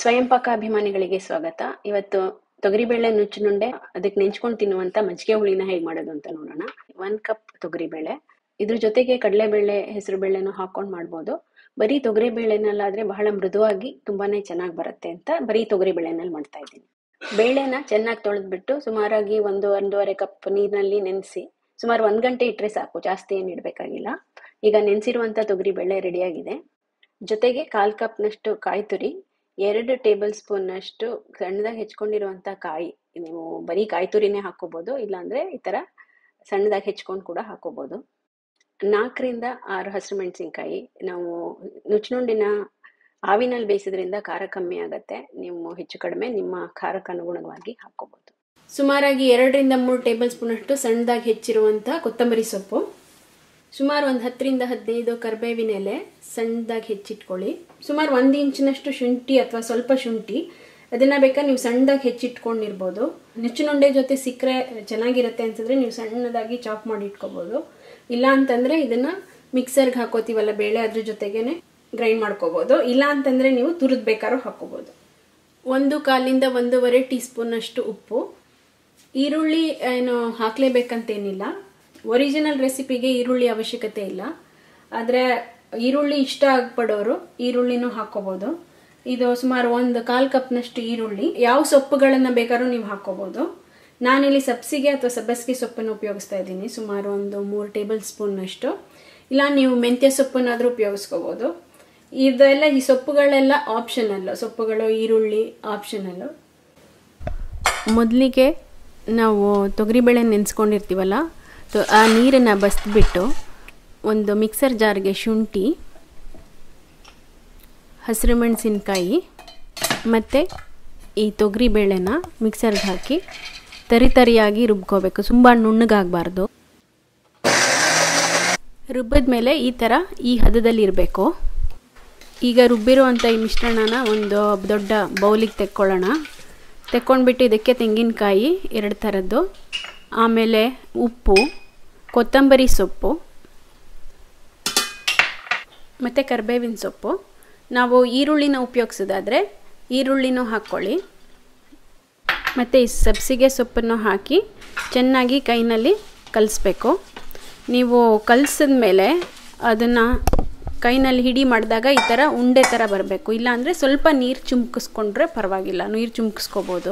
ಸ್ವಯಂ ಪಾಕ ಅಭಿಮಾನಿಗಳಿಗೆ ಸ್ವಾಗತ ಇವತ್ತು ತೊಗರಿಬೇಳೆ ನುಚ್ಚುನುಂಡೆ ಅದಕ್ಕೆ ನೆಂಚ್ಕೊಂಡು ತಿನ್ನುವಂತ ಮಜ್ಜಿಗೆ ಹುಳಿನ ಹೇಗೆ ಮಾಡೋದು ಅಂತ ನೋಡೋಣ ಒಂದ್ ಕಪ್ ತೊಗರಿಬೇಳೆ ಇದ್ರ ಜೊತೆಗೆ ಕಡಲೆಬೇಳೆ ಹೆಸರು ಬೇಳೆನೂ ಹಾಕೊಂಡು ಮಾಡ್ಬೋದು ಬರೀ ತೊಗರಿ ಬೇಳೆನಲ್ಲಾದ್ರೆ ಬಹಳ ಮೃದುವಾಗಿ ತುಂಬಾನೇ ಚೆನ್ನಾಗಿ ಬರುತ್ತೆ ಅಂತ ಬರೀ ತೊಗರಿ ಬೇಳೆನಲ್ಲಿ ಮಾಡ್ತಾ ಇದ್ದೀನಿ ಬೇಳೆನ ಚೆನ್ನಾಗಿ ತೊಳೆದ್ಬಿಟ್ಟು ಸುಮಾರಾಗಿ ಒಂದು ಒಂದೂವರೆ ಕಪ್ ನೀರಿನಲ್ಲಿ ನೆನೆಸಿ ಸುಮಾರು ಒಂದ್ ಗಂಟೆ ಇಟ್ರೆ ಸಾಕು ಜಾಸ್ತಿ ಏನು ಇಡಬೇಕಾಗಿಲ್ಲ ಈಗ ನೆನೆಸಿರುವಂತ ತೊಗರಿ ಬೇಳೆ ರೆಡಿಯಾಗಿದೆ ಜೊತೆಗೆ ಕಾಲ್ ಕಪ್ನಷ್ಟು ಕಾಯಿ ತುರಿ ಎರಡು ಟೇಬಲ್ ಸ್ಪೂನ್ ಅಷ್ಟು ಸಣ್ಣದಾಗಿ ಹೆಚ್ಕೊಂಡಿರುವಂತ ಕಾಯಿ ನೀವು ಬರೀ ಕಾಯಿ ತುರಿನೇ ಹಾಕೋಬಹುದು ಇಲ್ಲಾಂದ್ರೆ ಈ ತರ ಸಣ್ಣದಾಗಿ ಹೆಚ್ಕೊಂಡು ಕೂಡ ಹಾಕೋಬಹುದು ನಾಲ್ಕರಿಂದ ಆರು ಹಸಿರು ಮೆಣಸಿನ್ಕಾಯಿ ನಾವು ನುಚ್ಚುನುಂಡಿನ ಆವಿನಲ್ಲಿ ಬೇಯಿಸೋದ್ರಿಂದ ಖಾರ ಕಮ್ಮಿ ಆಗತ್ತೆ ನೀವು ಹೆಚ್ಚು ಕಡಿಮೆ ನಿಮ್ಮ ಖಾರಕ್ಕೆ ಅನುಗುಣವಾಗಿ ಹಾಕೋಬಹುದು ಸುಮಾರಾಗಿ ಎರಡರಿಂದ ಮೂರು ಟೇಬಲ್ ಸ್ಪೂನ್ ಅಷ್ಟು ಸಣ್ಣದಾಗಿ ಹೆಚ್ಚಿರುವಂತ ಕೊತ್ತಂಬರಿ ಸೊಪ್ಪು ಸುಮಾರು ಒಂದು ಹತ್ತರಿಂದ ಹದಿನೈದು ಕರ್ಬೇವಿನ ಎಲೆ ಸಣ್ಣದಾಗಿ ಹೆಚ್ಚಿಟ್ಕೊಳ್ಳಿ ಸುಮಾರು ಒಂದು ಇಂಚಿನಷ್ಟು ಶುಂಠಿ ಅಥವಾ ಸ್ವಲ್ಪ ಶುಂಠಿ ಅದನ್ನ ಬೇಕಾದ್ರೆ ನೀವು ಸಣ್ಣದಾಗಿ ಹೆಚ್ಚಿಟ್ಕೊಂಡಿರ್ಬೋದು ನುಚ್ಚುನುಂಡೆ ಜೊತೆ ಸಿಕ್ಕರೆ ಚೆನ್ನಾಗಿರುತ್ತೆ ಅಂತಂದ್ರೆ ನೀವು ಸಣ್ಣದಾಗಿ ಚಾಪ್ ಮಾಡಿ ಇಟ್ಕೋಬಹುದು ಇಲ್ಲ ಅಂತಂದ್ರೆ ಇದನ್ನ ಮಿಕ್ಸರ್ಗೆ ಹಾಕೋತೀವಲ್ಲ ಬೇಳೆ ಅದ್ರ ಜೊತೆಗೇನೆ ಗ್ರೈಂಡ್ ಮಾಡ್ಕೋಬಹುದು ಇಲ್ಲ ಅಂತಂದ್ರೆ ನೀವು ತುರಿದ್ ಬೇಕಾದ್ರೂ ಹಾಕೋಬಹುದು ಒಂದು ಕಾಲಿಂದ ಒಂದೂವರೆ ಟೀ ಸ್ಪೂನ್ ಅಷ್ಟು ಉಪ್ಪು ಈರುಳ್ಳಿ ಏನು ಹಾಕ್ಲೇಬೇಕಂತೇನಿಲ್ಲ ಒರಿಜಿನಲ್ ರೆಸಿಪಿಗೆ ಈರುಳ್ಳಿ ಅವಶ್ಯಕತೆ ಇಲ್ಲ ಆದರೆ ಈರುಳ್ಳಿ ಇಷ್ಟ ಆಗ್ಪಡೋರು ಈರುಳ್ಳಿನೂ ಹಾಕೋಬಹುದು ಇದು ಸುಮಾರು ಒಂದು ಕಾಲ್ ಕಪ್ನಷ್ಟು ಈರುಳ್ಳಿ ಯಾವ ಸೊಪ್ಪುಗಳನ್ನ ಬೇಕಾದ್ರೂ ನೀವು ಹಾಕೋಬಹುದು ನಾನಿಲ್ಲಿ ಸಬ್ಸಿಗೆ ಅಥವಾ ಸಬ್ಬಸಿಗೆ ಸೊಪ್ಪನ್ನು ಉಪಯೋಗಿಸ್ತಾ ಇದ್ದೀನಿ ಸುಮಾರು ಒಂದು ಮೂರು ಟೇಬಲ್ ಸ್ಪೂನ್ ಅಷ್ಟು ಇಲ್ಲ ನೀವು ಮೆಂತ್ಯ ಸೊಪ್ಪನ್ನಾದರೂ ಉಪಯೋಗಿಸ್ಕೋಬಹುದು ಇದೆಲ್ಲ ಈ ಸೊಪ್ಪುಗಳೆಲ್ಲ ಆಪ್ಷನಲ್ಲು ಸೊಪ್ಪುಗಳು ಈರುಳ್ಳಿ ಆಪ್ಷನಲ್ಲು ಮೊದಲಿಗೆ ನಾವು ತೊಗರಿಬೇಳೆ ನೆನೆಸ್ಕೊಂಡಿರ್ತೀವಲ್ಲ ಆ ನೀರನ್ನು ಬಸ್ಬಿಟ್ಟು ಒಂದು ಮಿಕ್ಸರ್ ಜಾರ್ಗೆ ಶುಂಠಿ ಹಸಿರು ಮೆಣಸಿನ್ಕಾಯಿ ಮತ್ತು ಈ ತೊಗರಿ ಬೇಳೆನ ಮಿಕ್ಸರ್ಗೆ ಹಾಕಿ ತರಿ ತರಿಯಾಗಿ ರುಬ್ಕೋಬೇಕು ತುಂಬ ನುಣ್ಣಗಾಗಬಾರ್ದು ರುಬ್ಬಿದ ಮೇಲೆ ಈ ಥರ ಈ ಹದದಲ್ಲಿ ಇರಬೇಕು ಈಗ ರುಬ್ಬಿರುವಂಥ ಈ ಮಿಶ್ರಣನ ಒಂದು ದೊಡ್ಡ ಬೌಲಿಗೆ ತೆಕ್ಕೊಳ್ಳೋಣ ತೆಕ್ಕೊಂಡ್ಬಿಟ್ಟು ಇದಕ್ಕೆ ತೆಂಗಿನಕಾಯಿ ಎರಡು ಥರದ್ದು ಆಮೇಲೆ ಉಪ್ಪು ಕೊತ್ತಂಬರಿ ಸೊಪ್ಪು ಮತ್ತು ಕರಿಬೇವಿನ ಸೊಪ್ಪು ನಾವು ಈರುಳ್ಳಿನ ಉಪಯೋಗಿಸೋದಾದರೆ ಈರುಳ್ಳಿನೂ ಹಾಕ್ಕೊಳ್ಳಿ ಮತ್ತು ಈ ಸಬ್ಸಿಗೆ ಸೊಪ್ಪನ್ನು ಹಾಕಿ ಚೆನ್ನಾಗಿ ಕೈನಲ್ಲಿ ಕಲಿಸ್ಬೇಕು ನೀವು ಕಲಿಸಿದ ಮೇಲೆ ಅದನ್ನು ಕೈನಲ್ಲಿ ಹಿಡಿ ಮಾಡಿದಾಗ ಈ ಥರ ಉಂಡೆ ಥರ ಬರಬೇಕು ಇಲ್ಲಾಂದರೆ ಸ್ವಲ್ಪ ನೀರು ಚುಮ್ಕಿಸ್ಕೊಂಡ್ರೆ ಪರವಾಗಿಲ್ಲ ನೀರು ಚುಮ್ಕಿಸ್ಕೋಬೋದು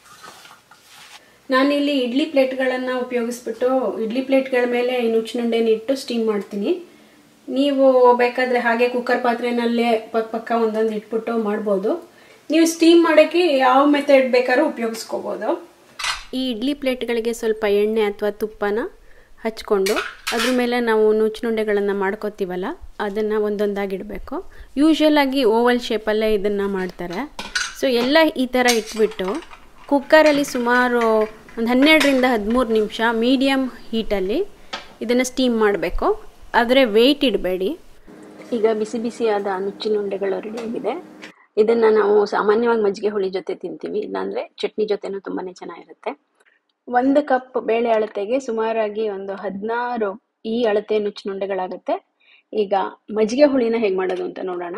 ನಾನಿಲ್ಲಿ ಇಡ್ಲಿ ಪ್ಲೇಟ್ಗಳನ್ನು ಉಪಯೋಗಿಸ್ಬಿಟ್ಟು ಇಡ್ಲಿ ಪ್ಲೇಟ್ಗಳ ಮೇಲೆ ಈ ನುಚ್ಚುನುಂಡೆನ ಇಟ್ಟು ಸ್ಟೀಮ್ ಮಾಡ್ತೀನಿ ನೀವು ಬೇಕಾದರೆ ಹಾಗೆ ಕುಕ್ಕರ್ ಪಾತ್ರೆನಲ್ಲೇ ಪಕ್ಕ ಪಕ್ಕ ಒಂದೊಂದು ಇಟ್ಬಿಟ್ಟು ಮಾಡ್ಬೋದು ನೀವು ಸ್ಟೀಮ್ ಮಾಡೋಕ್ಕೆ ಯಾವ ಮೆಥಡ್ ಬೇಕಾದ್ರೂ ಉಪಯೋಗಿಸ್ಕೋಬೋದು ಈ ಇಡ್ಲಿ ಪ್ಲೇಟ್ಗಳಿಗೆ ಸ್ವಲ್ಪ ಎಣ್ಣೆ ಅಥವಾ ತುಪ್ಪನ ಹಚ್ಕೊಂಡು ಅದ್ರ ಮೇಲೆ ನಾವು ನುಚ್ಚುನುಂಡೆಗಳನ್ನು ಮಾಡ್ಕೋತೀವಲ್ಲ ಅದನ್ನು ಒಂದೊಂದಾಗಿ ಇಡಬೇಕು ಯೂಶ್ವಲಾಗಿ ಓವಲ್ ಶೇಪಲ್ಲೇ ಇದನ್ನು ಮಾಡ್ತಾರೆ ಸೊ ಎಲ್ಲ ಈ ಥರ ಇಟ್ಬಿಟ್ಟು ಕುಕ್ಕರಲ್ಲಿ ಸುಮಾರು ಒಂದು ಹನ್ನೆರಡರಿಂದ ಹದಿಮೂರು ನಿಮಿಷ ಮೀಡಿಯಮ್ ಹೀಟಲ್ಲಿ ಇದನ್ನು ಸ್ಟೀಮ್ ಮಾಡಬೇಕು ಆದರೆ ವೆಯ್ಟ್ ಇಡಬೇಡಿ ಈಗ ಬಿಸಿ ಬಿಸಿಯಾದ ನುಚ್ಚಿನುಂಡೆಗಳು ರೆಡಿಯಾಗಿದೆ ಇದನ್ನು ನಾವು ಸಾಮಾನ್ಯವಾಗಿ ಮಜ್ಜಿಗೆ ಹುಳಿ ಜೊತೆ ತಿಂತೀವಿ ಇಲ್ಲಾಂದರೆ ಚಟ್ನಿ ಜೊತೆನೂ ತುಂಬಾ ಚೆನ್ನಾಗಿರುತ್ತೆ ಒಂದು ಕಪ್ ಬೇಳೆ ಅಳತೆಗೆ ಸುಮಾರಾಗಿ ಒಂದು ಹದಿನಾರು ಈ ಅಳತೆ ನುಚ್ಚಿನುಂಡೆಗಳಾಗುತ್ತೆ ಈಗ ಮಜ್ಜಿಗೆ ಹುಳಿನ ಹೇಗೆ ಮಾಡೋದು ಅಂತ ನೋಡೋಣ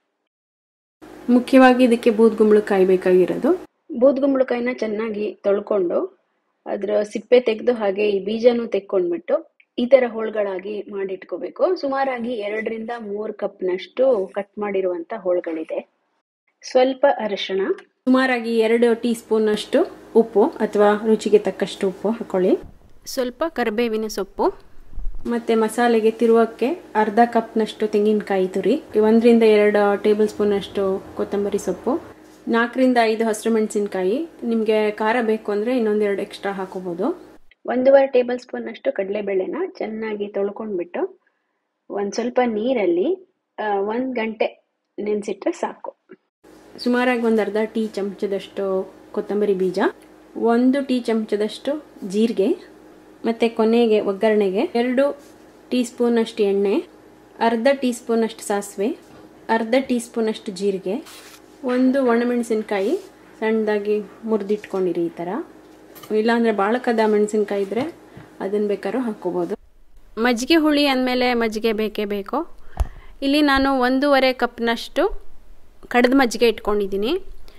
ಮುಖ್ಯವಾಗಿ ಇದಕ್ಕೆ ಬೂದ್ಗುಂಬಳಕಾಯಿ ಬೇಕಾಗಿರೋದು ಬೂದ್ಗುಂಬಳಕಾಯಿನ ಚೆನ್ನಾಗಿ ತೊಳ್ಕೊಂಡು ಅದರ ಸಿಪ್ಪೆ ತೆಗೆದು ಹಾಗೆ ಈ ಬೀಜನೂ ತೆಕ್ಕೊಂಡ್ಬಿಟ್ಟು ಈ ತರ ಹೋಳ್ಗಳಾಗಿ ಮಾಡಿಟ್ಕೋಬೇಕು ಸುಮಾರಾಗಿ ಎರಡರಿಂದ ಮೂರು ಕಪ್ನಷ್ಟು ಕಟ್ ಮಾಡಿರುವಂತ ಹೋಳ್ಗಳಿದೆ ಸ್ವಲ್ಪ ಅರಿಶಿಣ ಸುಮಾರಾಗಿ ಎರಡು ಟೀ ಸ್ಪೂನ್ ಅಷ್ಟು ಉಪ್ಪು ಅಥವಾ ರುಚಿಗೆ ತಕ್ಕಷ್ಟು ಉಪ್ಪು ಹಾಕೊಳ್ಳಿ ಸ್ವಲ್ಪ ಕರಿಬೇವಿನ ಸೊಪ್ಪು ಮತ್ತು ಮಸಾಲೆಗೆ ತಿರುವಕ್ಕೆ ಅರ್ಧ ಕಪ್ನಷ್ಟು ತೆಂಗಿನಕಾಯಿ ತುರಿ ಒಂದರಿಂದ ಎರಡು ಟೇಬಲ್ ಸ್ಪೂನ್ ಅಷ್ಟು ಕೊತ್ತಂಬರಿ ಸೊಪ್ಪು ನಾಲ್ಕರಿಂದ ಐದು ಹಸಿರು ಮೆಣಸಿನ್ಕಾಯಿ ನಿಮಗೆ ಖಾರ ಬೇಕು ಅಂದರೆ ಇನ್ನೊಂದೆರಡು ಎಕ್ಸ್ಟ್ರಾ ಹಾಕೋಬೋದು ಒಂದೂವರೆ ಟೇಬಲ್ ಸ್ಪೂನ್ ಅಷ್ಟು ಕಡಲೆಬೇಳೆನ ಚೆನ್ನಾಗಿ ತೊಳ್ಕೊಂಡ್ಬಿಟ್ಟು ಒಂದು ಸ್ವಲ್ಪ ನೀರಲ್ಲಿ ಒಂದು ಗಂಟೆ ನೆನೆಸಿಟ್ರೆ ಸಾಕು ಸುಮಾರಾಗಿ ಒಂದು ಅರ್ಧ ಟೀ ಚಮಚದಷ್ಟು ಕೊತ್ತಂಬರಿ ಬೀಜ ಒಂದು ಟೀ ಚಮಚದಷ್ಟು ಜೀರಿಗೆ ಮತ್ತು ಕೊನೆಗೆ ಒಗ್ಗರಣೆಗೆ ಎರಡು ಟೀ ಸ್ಪೂನಷ್ಟು ಎಣ್ಣೆ ಅರ್ಧ ಟೀ ಸ್ಪೂನಷ್ಟು ಸಾಸಿವೆ ಅರ್ಧ ಟೀ ಸ್ಪೂನಷ್ಟು ಜೀರಿಗೆ ಒಂದು ಒಣಮೆಣಸಿನ್ಕಾಯಿ ಸಣ್ಣದಾಗಿ ಮುರಿದಿಟ್ಕೊಂಡಿರಿ ಈ ಥರ ಇಲ್ಲಾಂದರೆ ಬಾಳಕದ ಮೆಣಸಿನ್ಕಾಯಿ ಇದ್ದರೆ ಅದನ್ನು ಬೇಕಾದ್ರೂ ಹಾಕ್ಕೋಬೋದು ಮಜ್ಜಿಗೆ ಹುಳಿ ಅಂದಮೇಲೆ ಮಜ್ಜಿಗೆ ಬೇಕೇ ಬೇಕು ಇಲ್ಲಿ ನಾನು ಒಂದೂವರೆ ಕಪ್ನಷ್ಟು ಕಡ್ದು ಮಜ್ಜಿಗೆ ಇಟ್ಕೊಂಡಿದ್ದೀನಿ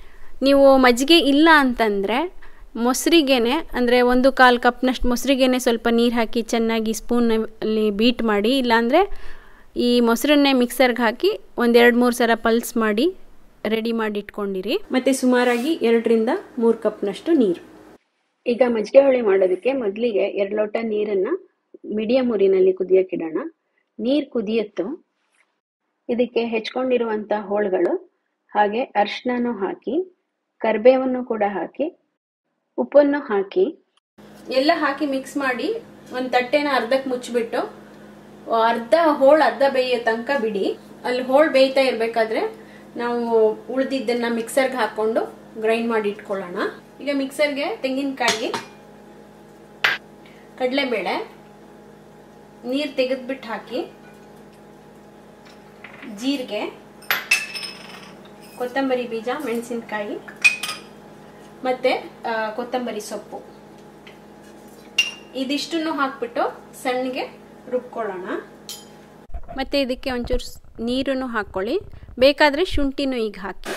ನೀವು ಮಜ್ಜಿಗೆ ಇಲ್ಲ ಅಂತಂದರೆ ಮೊಸರಿಗೆನೆ ಅಂದರೆ ಒಂದು ಕಾಲು ಕಪ್ನಷ್ಟು ಮೊಸರಿಗೆನೆ ಸ್ವಲ್ಪ ನೀರು ಹಾಕಿ ಚೆನ್ನಾಗಿ ಸ್ಪೂನಲ್ಲಿ ಬೀಟ್ ಮಾಡಿ ಇಲ್ಲಾಂದರೆ ಈ ಮೊಸರನ್ನೇ ಮಿಕ್ಸರ್ಗೆ ಹಾಕಿ ಒಂದೆರಡು ಮೂರು ಸಲ ಪಲ್ಸ್ ಮಾಡಿ ರೆಡಿ ಮಾಡಿ ಇಟ್ಕೊಂಡಿರಿ ಮತ್ತು ಸುಮಾರಾಗಿ ಎರಡರಿಂದ ಮೂರು ಕಪ್ನಷ್ಟು ನೀರು ಈಗ ಮಜ್ಜಿಗೆ ಹುಳಿ ಮಾಡೋದಕ್ಕೆ ಮೊದಲಿಗೆ ಎರಡು ಲೋಟ ನೀರನ್ನು ಮೀಡಿಯಂ ಉರಿನಲ್ಲಿ ಕುದಿಯೋಕ್ಕಿಡೋಣ ನೀರು ಕುದಿಯುತ್ತೋ ಇದಕ್ಕೆ ಹೆಚ್ಕೊಂಡಿರುವಂಥ ಹೋಳುಗಳು ಹಾಗೆ ಅರಿಶಿನೂ ಹಾಕಿ ಕರಿಬೇವನ್ನು ಕೂಡ ಹಾಕಿ ಉಪ್ಪನ್ನು ಹಾಕಿ ಎಲ್ಲ ಹಾಕಿ ಮಿಕ್ಸ್ ಮಾಡಿ ಒಂದು ತಟ್ಟೆನ ಅರ್ಧಕ್ಕೆ ಮುಚ್ಚಿಬಿಟ್ಟು ಅರ್ಧ ಹೋಳು ಅರ್ಧ ಬೇಯೋ ತನಕ ಬಿಡಿ ಅಲ್ಲಿ ಹೋಳು ಬೇಯ್ತಾ ಇರಬೇಕಾದ್ರೆ ನಾವು ಉಳಿದಿದ್ದನ್ನ ಮಿಕ್ಸರ್ಗೆ ಹಾಕೊಂಡು ಗ್ರೈಂಡ್ ಮಾಡಿ ಇಟ್ಕೊಳ್ಳೋಣ ಈಗ ಮಿಕ್ಸರ್ಗೆ ತೆಂಗಿನಕಾಯಿ ಕಡಲೆಬೇಳೆ ನೀರು ತೆಗೆದ್ಬಿಟ್ಟು ಹಾಕಿ ಜೀರಿಗೆ ಕೊತ್ತಂಬರಿ ಬೀಜ ಮೆಣಸಿನಕಾಯಿ ಮತ್ತು ಕೊತ್ತಂಬರಿ ಸೊಪ್ಪು ಇದಿಷ್ಟನ್ನು ಹಾಕ್ಬಿಟ್ಟು ಸಣ್ಣಗೆ ರುಬ್ಕೊಳ್ಳೋಣ ಮತ್ತು ಇದಕ್ಕೆ ಒಂಚೂರು ನೀರನ್ನು ಹಾಕ್ಕೊಳ್ಳಿ ಬೇಕಾದರೆ ಶುಂಠಿನೂ ಈಗ ಹಾಕಿ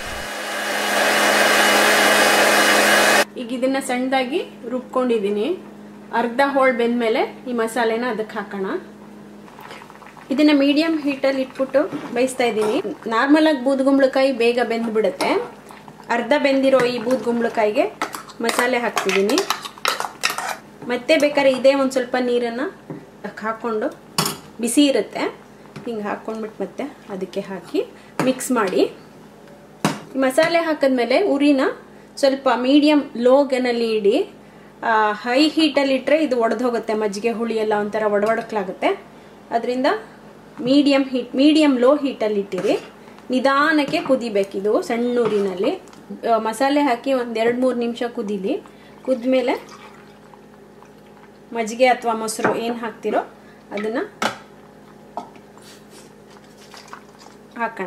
ಈಗ ಇದನ್ನು ಸಣ್ಣದಾಗಿ ರುಬ್ಕೊಂಡಿದ್ದೀನಿ ಅರ್ಧ ಹೋಳು ಬೆಂದಮೇಲೆ ಈ ಮಸಾಲೆನ ಅದಕ್ಕೆ ಹಾಕೋಣ ಇದನ್ನ ಮೀಡಿಯಂ ಹೀಟಲ್ಲಿ ಇಟ್ಬಿಟ್ಟು ಬೇಯಿಸ್ತಾ ಇದ್ದೀನಿ ನಾರ್ಮಲ್ ಆಗಿ ಬೂದ್ಗುಂಬಳಕಾಯಿ ಬೇಗ ಬೆಂದ್ಬಿಡುತ್ತೆ ಅರ್ಧ ಬೆಂದಿರೋ ಈ ಬೂದ್ಗುಂಬಳಕಾಯಿಗೆ ಮಸಾಲೆ ಹಾಕ್ತಿದ್ದೀನಿ ಮತ್ತೆ ಬೇಕಾದ್ರೆ ಇದೇ ಒಂದು ಸ್ವಲ್ಪ ನೀರನ್ನು ಹಾಕ್ಕೊಂಡು ಬಿಸಿ ಇರುತ್ತೆ ಹಿಂಗೆ ಹಾಕ್ಕೊಂಡ್ಬಿಟ್ಟು ಮತ್ತೆ ಅದಕ್ಕೆ ಹಾಕಿ ಮಿಕ್ಸ್ ಮಾಡಿ ಈ ಮಸಾಲೆ ಹಾಕಿದ್ಮೇಲೆ ಉರಿನ ಸ್ವಲ್ಪ ಮೀಡಿಯಂ ಲೋ ಗನಲ್ಲಿ ಇಡಿ ಹೈ ಹೀಟಲ್ಲಿ ಇಟ್ಟರೆ ಇದು ಒಡೆದೋಗುತ್ತೆ ಮಜ್ಜಿಗೆ ಹುಳಿ ಎಲ್ಲ ಒಂಥರ ಒಡವಡಕ್ಲಾಗುತ್ತೆ ಅದರಿಂದ ಮೀಡಿಯಂ ಹೀಟ್ ಮೀಡಿಯಂ ಲೋ ಹೀಟಲ್ಲಿ ಇಟ್ಟಿರಿ ನಿಧಾನಕ್ಕೆ ಕುದಿಬೇಕಿದು ಸಣ್ಣ ಊರಿನಲ್ಲಿ ಮಸಾಲೆ ಹಾಕಿ ಒಂದು ಎರಡು ಮೂರು ನಿಮಿಷ ಕುದೀಲಿ ಕುದ್ಮೇಲೆ ಮಜ್ಜಿಗೆ ಅಥವಾ ಮೊಸರು ಏನು ಹಾಕ್ತಿರೋ ಅದನ್ನು ಹಾಕೋಣ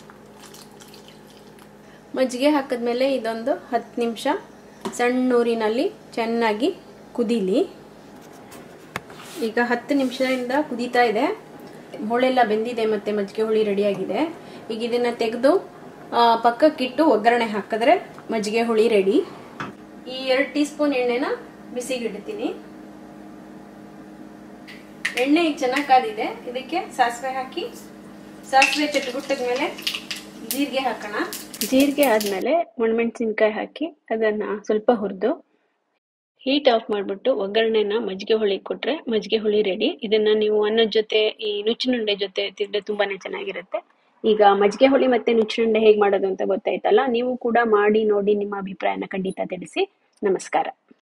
ಮಜ್ಜಿಗೆ ಹಾಕಿದ್ಮೇಲೆ ಇದೊಂದು ಹತ್ತು ನಿಮಿಷ ಸಣ್ಣ ಊರಿನಲ್ಲಿ ಚೆನ್ನಾಗಿ ಕುದೀಲಿ ಈಗ ಹತ್ತು ನಿಮಿಷದಿಂದ ಕುದೀತಾ ಇದೆ ಹೋಳೆಲ್ಲ ಬೆಂದಿದೆ ಮತ್ತು ಮಜ್ಜಿಗೆ ಹುಳಿ ರೆಡಿಯಾಗಿದೆ ಈಗ ಇದನ್ನು ತೆಗೆದು ಪಕ್ಕಕ್ಕಿಟ್ಟು ಒಗ್ಗರಣೆ ಹಾಕಿದ್ರೆ ಮಜ್ಜಿಗೆ ಹುಳಿ ರೆಡಿ ಈ ಎರಡು ಟೀ ಸ್ಪೂನ್ ಎಣ್ಣೆನ ಬಿಸಿಗಿಡ್ತೀನಿ ಎಣ್ಣೆ ಈಗ ಚೆನ್ನಾಗಿ ಕಾದಿದೆ ಇದಕ್ಕೆ ಸಾಸಿವೆ ಹಾಕಿ ಸಾಸಿವೆ ಚಟ್ಗುಟ್ಟದ ಮೇಲೆ ಜೀರಿಗೆ ಹಾಕೋಣ ಜೀರಿಗೆ ಆದಮೇಲೆ ಒಣಮೆಣಸಿನ್ಕಾಯಿ ಹಾಕಿ ಅದನ್ನು ಸ್ವಲ್ಪ ಹುರಿದು ಹೀಟ್ ಆಫ್ ಮಾಡಿಬಿಟ್ಟು ಒಗ್ಗರಣೆನ ಮಜ್ಜಿಗೆ ಹುಳಿ ಕೊಟ್ಟರೆ ಮಜ್ಜಿಗೆ ಹುಳಿ ರೆಡಿ ಇದನ್ನ ನೀವು ಅನ್ನದ ಜೊತೆ ಈ ನುಚ್ಚಿನುಂಡೆ ಜೊತೆ ತಿಂದರೆ ತುಂಬಾನೇ ಚೆನ್ನಾಗಿರುತ್ತೆ ಈಗ ಮಜ್ಜಿಗೆ ಹುಳಿ ಮತ್ತೆ ನುಚ್ಚಿನುಂಡೆ ಹೇಗೆ ಮಾಡೋದು ಅಂತ ಗೊತ್ತಾಯ್ತಲ್ಲ ನೀವು ಕೂಡ ಮಾಡಿ ನೋಡಿ ನಿಮ್ಮ ಅಭಿಪ್ರಾಯನ ಖಂಡಿತ ತಿಳಿಸಿ ನಮಸ್ಕಾರ